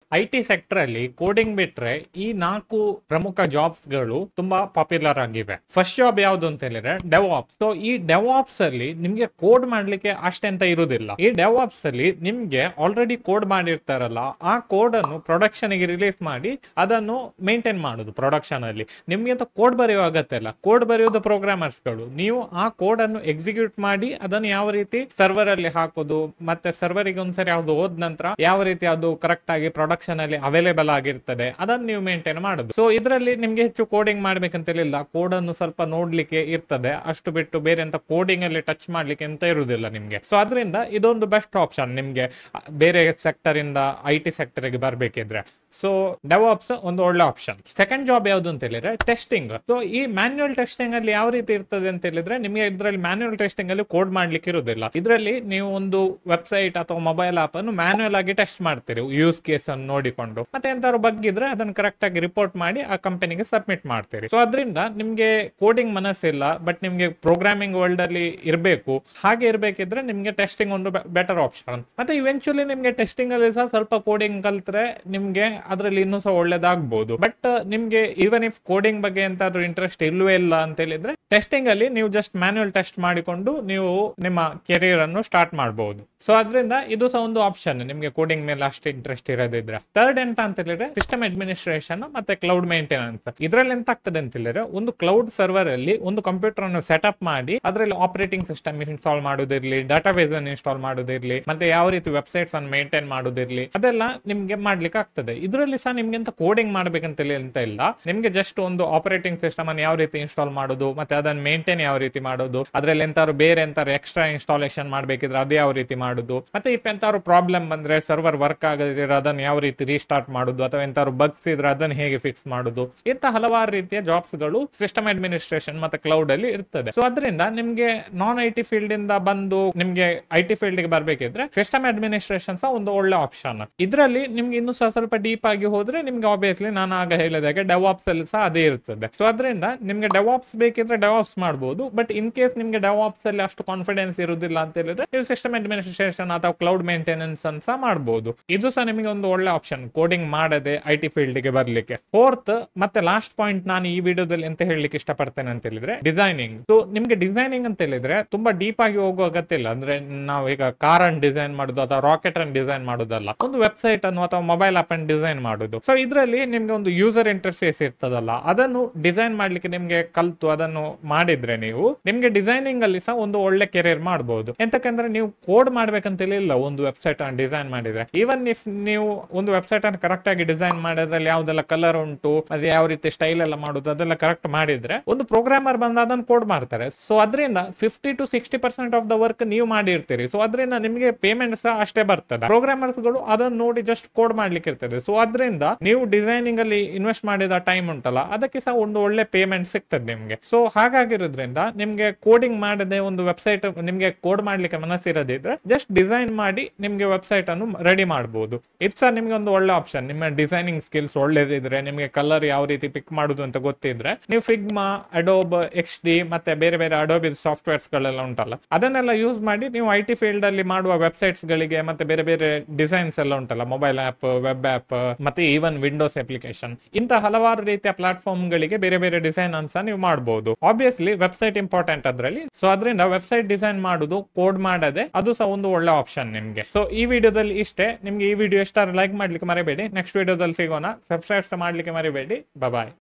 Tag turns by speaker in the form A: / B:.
A: I IT sector ಅಲ್ಲಿ coding ಬಿಟ್ರೆ ಈ ನಾಲ್ಕು ಪ್ರಮುಖ ಜಾಬ್ಸ್ ಗಳು ತುಂಬಾ ಪಾಪ್ಯುಲರ್ ಆಗಿವೆ ಫಸ್ಟ್ ಜಾಬ್ ಯಾವ್ದು ಅಂತ ಹೇಳಿದ್ರೆ ಡೆವಾಪ್ಸ್ ಸೊ ಈ ಡೆವಾಪ್ಸ್ ಅಲ್ಲಿ ನಿಮ್ಗೆ ಕೋಡ್ ಮಾಡ್ಲಿಕ್ಕೆ ಅಷ್ಟೆಂತ ಇರುವುದಿಲ್ಲ ಈ ಡೆವಾಪ್ಸ್ ಅಲ್ಲಿ ನಿಮ್ಗೆ ಆಲ್ರೆಡಿ ಕೋಡ್ ಮಾಡಿರ್ತಾರಲ್ಲ ಆ ಕೋಡ್ ಅನ್ನು ಪ್ರೊಡಕ್ಷನ್ ಗೆ ರಿಲೀಸ್ ಮಾಡಿ ಅದನ್ನು ಮೇಂಟೈನ್ ಮಾಡುದು ಪ್ರೊಡಕ್ಷನ್ ಅಲ್ಲಿ ನಿಮ್ಗೆ ಅಂತ ಕೋಡ್ ಬರೆಯುವ ಅಗತ್ಯ ಇಲ್ಲ ಕೋಡ್ ಬರೆಯೋದು ಪ್ರೋಗ್ರಾಮರ್ಸ್ ಗಳು ನೀವು ಆ ಕೋಡ್ ಅನ್ನು ಎಕ್ಸಿಕ್ಯೂಟ್ ಮಾಡಿ ಅದನ್ನು ಯಾವ ರೀತಿ ಸರ್ವರ್ ಅಲ್ಲಿ ಹಾಕೋದು ಮತ್ತೆ ಸರ್ವರ್ ಗೆ ಒಂದ್ಸರಿ ಯಾವ್ದು ಹೋದ ನಂತರ ಯಾವ ರೀತಿ ಅದು ಕರೆಕ್ಟ್ ಆಗಿ ಪ್ರೊಡಕ್ಷನ್ ಅಲ್ಲಿ ಅವೈಲೇಬಲ್ ಆಗಿರ್ತದೆ ಅದನ್ನು ನೀವು ಮೇಂಟೈನ್ ಮಾಡೋದು ಸೊ ಇದರಲ್ಲಿ ನಿಮ್ಗೆ ಹೆಚ್ಚು ಕೋಡಿಂಗ್ ಮಾಡ್ಬೇಕಂತೇಳಿಲ್ಲ ಕೋಡ್ ಅನ್ನು ಸ್ವಲ್ಪ ನೋಡ್ಲಿಕ್ಕೆ ಇರ್ತದೆ ಅಷ್ಟು ಬಿಟ್ಟು ಬೇರೆ ಅಂತ ಕೋಡಿಂಗ್ ಅಲ್ಲಿ ಟಚ್ ಮಾಡ್ಲಿಕ್ಕೆ ಅಂತ ಇರುವುದಿಲ್ಲ ನಿಮ್ಗೆ ಸೊ ಅದರಿಂದ ಇದೊಂದು ಬೆಸ್ಟ್ ಆಪ್ಷನ್ ನಿಮ್ಗೆ ಅ, ಬೇರೆ ಸೆಕ್ಟರ್ ಇಂದ ಐ ಟಿ ಸೆಕ್ಟರ್ ಗೆ ಬರ್ಬೇಕಿದ್ರೆ ಸೊ ಡೆವಾಪ್ಸ್ ಒಂದು ಒಳ್ಳೆ ಆಪ್ಷನ್ ಸೆಕೆಂಡ್ ಜಾಬ್ ಯಾವ್ದು ಅಂತ ಹೇಳಿದ್ರೆ ಟೆಸ್ಟಿಂಗ್ ಸೊ ಈ ಮ್ಯಾನ್ಯುಯಲ್ ಟೆಸ್ಟಿಂಗ್ ಅಲ್ಲಿ ಯಾವ ರೀತಿ ಇರ್ತದೆ ಅಂತ ಹೇಳಿದ್ರೆ ನಿಮಗೆ ಇದರಲ್ಲಿ ಮ್ಯಾನ್ಯುಯಲ್ ಟೆಸ್ಟಿಂಗ್ ಅಲ್ಲಿ ಕೋಡ್ ಮಾಡ್ಲಿಕ್ಕೆ ಇರುವುದಿಲ್ಲ ಇದರಲ್ಲಿ ನೀವು ಒಂದು ವೆಬ್ಸೈಟ್ ಅಥವಾ ಮೊಬೈಲ್ ಆಪ್ ಅನ್ನು ಮ್ಯಾನ್ಯುಯಲ್ ಆಗಿ ಟೆಸ್ಟ್ ಮಾಡ್ತೀರಿ ಯೂಸ್ ಕೇಸ್ ಅನ್ನು ನೋಡಿಕೊಂಡು ಮತ್ತೆ ಎಂತಾದ್ರು ಬಗ್ಗಿದ್ರೆ ಅದನ್ನು ಕರೆಕ್ಟ್ ಆಗಿ ರಿಪೋರ್ಟ್ ಮಾಡಿ ಆ ಕಂಪನಿಗೆ ಸಬ್ಮಿಟ್ ಮಾಡ್ತೀರಿ ಸೊ ಅದರಿಂದ ನಿಮ್ಗೆ ಕೋಡಿಂಗ್ ಮನಸ್ಸಿಲ್ಲ ಬಟ್ ನಿಮ್ಗೆ ಪ್ರೋಗ್ರಾಮಿಂಗ್ ವರ್ಲ್ಡ್ ಅಲ್ಲಿ ಇರಬೇಕು ಹಾಗೆ ಇರಬೇಕಿದ್ರೆ ನಿಮ್ಗೆ ಟೆಸ್ಟಿಂಗ್ ಒಂದು ಬೆಟರ್ ಆಪ್ಷನ್ ಮತ್ತೆ ಇವೆಂಚುಲಿ ನಿಮ್ಗೆ ಟೆಸ್ಟಿಂಗ್ ಅಲ್ಲಿ ಸಹ ಸ್ವಲ್ಪ ಕೋಡಿಂಗ್ ಕಲ್ತ್ರೆ ನಿಮ್ಗೆ ಅದರಲ್ಲಿ ಇನ್ನೂ ಸಹ ಒಳ್ಳೇದಾಗ್ಬೋದು ಬಟ್ ನಿಮ್ಗೆ ಈವನ್ ಇಫ್ ಕೋಡಿಂಗ್ ಬಗ್ಗೆ ಎಂತಾದ್ರೂ ಇಂಟ್ರೆಸ್ಟ್ ಇಲ್ವೇ ಇಲ್ಲ ಅಂತ ಹೇಳಿದ್ರೆ ಟೆಸ್ಟಿಂಗ್ ಅಲ್ಲಿ ನೀವು ಜಸ್ಟ್ ಮ್ಯಾನ್ಯುಯಲ್ ಟೆಸ್ಟ್ ಮಾಡಿಕೊಂಡು ನೀವು ನಿಮ್ಮ ಕೆರಿಯರ್ ಅನ್ನು ಸ್ಟಾರ್ಟ್ ಮಾಡಬಹುದು ಸೊ ಅದರಿಂದ ಇದು ಸಹ ಒಂದು ಆಪ್ಷನ್ ನಿಮ್ಗೆ ಕೋಡಿಂಗ್ ಮೇಲೆ ಅಷ್ಟು ಇಂಟ್ರೆಸ್ಟ್ ಇರೋದಿದ್ರೆ ಥರ್ಡ್ ಎಂತ ಅಂತ ಹೇಳಿದ್ರೆ ಸಿಸ್ಟಮ್ ಅಡ್ಮಿನಿಸ್ಟ್ರೇಷನ್ ಮತ್ತೆ ಕ್ಲೌಡ್ ಮೇಂಟೆನೆನ್ಸ್ ಇದ್ರಲ್ಲಿ ಎಂತ ಆಗ್ತದೆ ಅಂತ ಹೇಳಿದ್ರೆ ಒಂದು ಕ್ಲೌಡ್ ಸರ್ವರ್ ಅಲ್ಲಿ ಒಂದು ಕಂಪ್ಯೂಟರ್ ಅನ್ನು ಸೆಟಪ್ ಮಾಡಿ ಅದರಲ್ಲಿ ಆಪರೇಟಿಂಗ್ ಸಿಸ್ಟಮ್ ಇನ್ಸ್ಟಾಲ್ ಮಾಡೋದಿರ್ಲಿ ಡಾಟಾಬೇಸ್ ಅನ್ನು ಇನ್ಸ್ಟಾಲ್ ಮಾಡೋದಿರ್ಲಿ ಮತ್ತೆ ಯಾವ ರೀತಿ ವೆಬ್ಸೈಟ್ಸ್ ಅನ್ನು ಮೇಂಟೈನ್ ಮಾಡೋದಿರ್ಲಿ ಅದೆಲ್ಲ ನಿಮ್ಗೆ ಮಾಡ್ಲಿಕ್ಕೆ ಆಗ್ತದೆ ಇದರಲ್ಲಿ ಸಹ ನಿಮ್ಗೆ ಅಂತ ಕೋಡಿಂಗ್ ಮಾಡ್ಬೇಕಂತ ಅಂತ ಇಲ್ಲ ನಿಮ್ಗೆ ಜಸ್ಟ್ ಒಂದು ಆಪರೇಟಿಂಗ್ ಸಿಸ್ಟಮ್ ಅನ್ನು ಯಾವ ರೀತಿ ಇನ್ಸ್ಟಾಲ್ ಮಾಡೋದು ಮತ್ತೆ ಅದನ್ನ ಮೇಂಟೈನ್ ಯಾವ ರೀತಿ ಮಾಡೋದು ಅದ್ರಲ್ಲಿ ಎಂತಾರು ಬೇರೆ ಎಂತಾರು ಎಕ್ಸ್ಟ್ರಾ ಇನ್ಸ್ಟಾಲೇಷನ್ ಮಾಡ್ಬೇಕಿದ್ರೆ ಅದು ಯಾವ ರೀತಿ ಮಾಡುದು ಮತ್ತೆ ಇಫ್ ಎಂತಾರು ಪ್ರಾಬ್ಲಮ್ ಬಂದ್ರೆ ಸರ್ವರ್ ವರ್ಕ್ ಆಗದಿದ್ರೆ ಅದನ್ನ ಯಾವ ರೀತಿ ರೀಸ್ಟಾರ್ಟ್ ಮಾಡುದು ಅಥವಾ ಎಂತಾರು ಬಗ್ಸ್ ಇದ್ರೆ ಅದನ್ನ ಹೇಗೆ ಫಿಕ್ಸ್ ಮಾಡುದು ಇಂತ ಹಲವಾರು ರೀತಿಯ ಜಾಬ್ಸ್ ಗಳು ಸಿಸ್ಟಮ್ ಅಡ್ಮಿನಿಸ್ಟ್ರೇಷನ್ ಮತ್ತೆ ಕ್ಲೌಡ್ ಅಲ್ಲಿ ಇರ್ತದೆ ಸೊ ಅದರಿಂದ ನಿಮ್ಗೆ ನಾನ್ ಐ ಟಿ ಫೀಲ್ಡ್ ಇಂದ ಬಂದು ನಿಮ್ಗೆ ಐ ಟಿ ಫೀಲ್ಡ್ ಗೆ ಬರ್ಬೇಕಿದ್ರೆ ಸಿಸ್ಟಮ್ ಅಡ್ಮಿನಿಸ್ಟ್ರೇಷನ್ ಸಹ ಒಂದು ಒಳ್ಳೆ ಆಪ್ಷನ್ ಇದರಲ್ಲಿ ನಿಮ್ಗೆ ಇನ್ನೂ ಸಹ ಸ್ವಲ್ಪ ಡೀಪ್ ಆಗಿ ಹೋದ್ರೆ ನಿಮ್ಗೆ ಆಬ್ವಿಯಸ್ಲಿ ನಾನು ಆಗ ಹೇಳಿದಾಗೆ ಡೆವಾಪ್ಸ್ ಅಲ್ಲಿ ಸಹ ಅದೇ ಇರ್ತದೆ ಸೊ ಅದರಿಂದ ನಿಮ್ಗೆ ಡೆವಾಪ್ಸ್ ಬೇಕಿದ್ರೆ ಡೆವಾಪ್ಸ್ ಮಾಡಬಹುದು ಬಟ್ ಇನ್ ಕೇಸ್ ನಿಮ್ಗೆ ಡೆವಾಪ್ಸ್ ಅಲ್ಲಿ ಅಷ್ಟು ಕಾನ್ಫಿಡೆನ್ಸ್ ಇರುವುದಿಲ್ಲ ಅಂತ ಹೇಳಿದ್ರೆ ನೀವು ಸಿಸ್ಟಮ್ ಅಡ್ಮಿನಿಸ್ಟ್ರೇಷನ್ ಅಥವಾ ಕ್ಲೌಡ್ ಮೇಂಟೆನೆನ್ಸ್ ಅನ್ನು ಸಹ ಮಾಡಬಹುದು ಇದು ಸಹ ನಿಮಗೆ ಒಂದು ಒಳ್ಳೆ ಆಪ್ಷನ್ ಕೋಡಿಂಗ್ ಮಾಡದೆ ಐ ಟಿ ಫೀಲ್ಡ್ ಗೆ ಬರ್ಲಿಕ್ಕೆ ಫೋರ್ತ್ ಮತ್ತೆ ಲಾಸ್ಟ್ ಪಾಯಿಂಟ್ ನಾನು ಈ ವಿಡಿಯೋದಲ್ಲಿ ಎಂತ ಹೇಳಲಿಕ್ಕೆ ಇಷ್ಟಪಡ್ತೇನೆ ಅಂತ ಹೇಳಿದ್ರೆ ಡಿಸೈನಿಂಗ್ ಸೊ ನಿಮ್ಗೆ ಡಿಸೈನಿಂಗ್ ಅಂತ ಹೇಳಿದ್ರೆ ತುಂಬಾ ಡೀಪ್ ಆಗಿ ಹೋಗುವ ಅಗತ್ಯ ಇಲ್ಲ ಅಂದ್ರೆ ನಾವು ಈಗ ಕಾರ್ ಅನ್ನು ಡಿಸೈನ್ ಮಾಡುದು ಅಥವಾ ರಾಕೆಟ್ ಅನ್ನು ಡಿಸೈನ್ ಮಾಡೋದಲ್ಲ ಒಂದು ವೆಬ್ಸೈಟ್ ಅನ್ನು ಅಥವಾ ಮೊಬೈಲ್ ಆಪ್ ಅನ್ನು ಡಿಸೈನ್ ಮಾಡುದು ಸೊ ಇದರಲ್ಲಿ ನಿಮ್ಗೆ ಒಂದು ಯೂಸರ್ ಇಂಟರ್ಫೇಸ್ ಇರ್ತದಲ್ಲ ಅದನ್ನು ಡಿಸೈನ್ ಮಾಡ್ಲಿಕ್ಕೆ ನಿಮ್ಗೆ ಕಲ್ತು ಅದನ್ನು ಮಾಡಿದ್ರೆ ನೀವು ನಿಮ್ಗೆ ಡಿಸೈನಿಂಗ್ ಅಲ್ಲಿ ಸಹ ಒಂದು ಒಳ್ಳೆ ಕೆರಿಯರ್ ಮಾಡಬಹುದು ಎಂತಕ್ಕಂದ್ರೆ ನೀವು ಕೋಡ್ ಮಾಡ್ಬೇಕಂತ ಇಲ್ಲ ಒಂದು ವೆಬ್ಸೈಟ್ ಅನ್ನು ಡಿಸೈನ್ ಮಾಡಿದ್ರೆ ಈವನ್ ಇಫ್ ನೀವು ಒಂದು ವೆಬ್ಸೈಟ್ ಅನ್ನು ಕರೆಕ್ಟ್ ಆಗಿ ಡಿಸೈನ್ ಮಾಡೋದ್ರಲ್ಲಿ ಯಾವ್ದೆಲ್ಲ ಕಲರ್ ಉಂಟು ಅದು ಯಾವ ರೀತಿ ಸ್ಟೈಲ್ ಎಲ್ಲ ಮಾಡುದು ಅದೆಲ್ಲ ಕರೆಕ್ಟ್ ಮಾಡಿದ್ರೆ ಒಂದು ಪ್ರೋಗ್ರಾಮರ್ ಬಂದು ಅದನ್ನು ಕೋಡ್ ಮಾಡ್ತಾರೆ ಸೊ ಅದರಿಂದ fifty to sixty percent of the work ನೀವು ಮಾಡಿರ್ತೀರಿ ಸೊ ಅದರಿಂದ ನಿಮಗೆ ಪೇಮೆಂಟ್ ಸಹ ಅಷ್ಟೇ ಬರ್ತದೆ ಪ್ರೋಗ್ರಾಮರ್ಸ್ ಗಳು ಅದನ್ನು ನೋಡಿ ಜಸ್ಟ್ ಕೋಡ್ ಮಾಡ್ಲಿಕ್ಕೆ ಇರ್ತದೆ ಸೊ ಅದರಿಂದ ನೀವು ಡಿಸೈನಿಂಗ್ ಅಲ್ಲಿ ಇನ್ವೆಸ್ಟ್ ಮಾಡಿದ ಟೈಮ್ ಉಂಟಲ್ಲ ಅದಕ್ಕೆ ಸಹ ಒಂದು ಒಳ್ಳೆ ಪೇಮೆಂಟ್ ಸಿಗ್ತದೆ ನಿಮ್ಗೆ ಸೊ ಹಾಗಾಗಿರೋದ್ರಿಂದ ನಿಮ್ಗೆ ಕೋಡಿಂಗ್ ಮಾಡದೆ ಒಂದು ವೆಬ್ಸೈಟ್ ನಿಮ್ಗೆ ಕೋಡ್ ಮಾಡ್ಲಿಕ್ಕೆ ಮನಸ್ಸಿರೋದಿದ್ರೆ ಜಸ್ಟ್ ಡಿಸೈನ್ ಮಾಡಿ ನಿಮ್ಗೆ ವೆಬ್ಸೈಟ್ ಅನ್ನು ರೆಡಿ ಮಾಡಬಹುದು ಇದು ಸಹ ನಿಮ್ಗೆ ಒಂದು ಒಳ್ಳೆ ಆಪ್ಷನ್ ನಿಮ್ಮ ಡಿಸೈನಿಂಗ್ ಸ್ಕಿಲ್ಸ್ ಒಳ್ಳೇದಿದ್ರೆ ನಿಮ್ಗೆ ಕಲರ್ ಯಾವ ರೀತಿ ಪಿಕ್ ಮಾಡುದು ಅಂತ ಗೊತ್ತಿದ್ರೆ ನೀವು ಫಿಗ್ಮಾ ಅಡೋಬ್ ಎಕ್ಸ್ ಡಿ ಮತ್ತೆ ಬೇರೆ ಬೇರೆ ಅಡೋಬಿ ಸಾಫ್ಟ್ವೇರ್ಸ್ ಗಳೆಲ್ಲ ಉಂಟಲ್ಲ ಅದನ್ನೆಲ್ಲ ಯೂಸ್ ಮಾಡಿ ನೀವು ಐ ಟಿ ಫೀಲ್ಡ್ ಅಲ್ಲಿ ಮಾಡುವ ವೆಬ್ಸೈಟ್ಸ್ ಗಳಿಗೆ ಮತ್ತೆ ಬೇರೆ ಬೇರೆ ಡಿಸೈನ್ಸ್ ಎಲ್ಲ ಉಂಟಲ್ಲ ಮೊಬೈಲ್ ಆಪ್ ವೆಬ್ ಆಪ್ ಮತ್ತೆ ಈವನ್ ವಿಂಡೋಸ್ ಅಪ್ಲಿಕೇಶನ್ ಇಂತ ಹಲವಾರು ರೀತಿಯ ಪ್ಲಾಟ್ಫಾರ್ಮ್ ಗಳಿಗೆ ಬೇರೆ ಬೇರೆ ಡಿಸೈನ್ ಅನ್ಸ ನೀವು ಮಾಡಬಹುದು ಆಬ್ವಿಯಸ್ಲಿ ವೆಬ್ಸೈಟ್ ಇಂಪಾರ್ಟೆಂಟ್ ಅದರಲ್ಲಿ ಸೊ ಅದರಿಂದ ವೆಬ್ಸೈಟ್ ಡಿಸೈನ್ ಮಾಡುದು ಕೋಡ್ ಮಾಡದೆ ಅದು ಸಹ ಒಂದು ಒಳ್ಳೆ ಆಪ್ಷನ್ ನಿಮ್ಗೆ ಸೊ ಈ ವಿಡಿಯೋದಲ್ಲಿ ಇಷ್ಟೇ ನಿಮ್ಗೆ ಈ ವಿಡಿಯೋ ಇಷ್ಟ ಲೈಕ್ ಮಾಡ್ಲಿಕ್ಕೆ ಮರಿಬೇಡಿ ನೆಕ್ಸ್ಟ್ ವಿಡಿಯೋದಲ್ಲಿ ಸಿಗೋಣ ಸಬ್ಸ್ಕ್ರೈಬ್ ಮಾಡ್ಲಿಕ್ಕೆ ಮರಿಬೇಡಿ ಬಾಯ್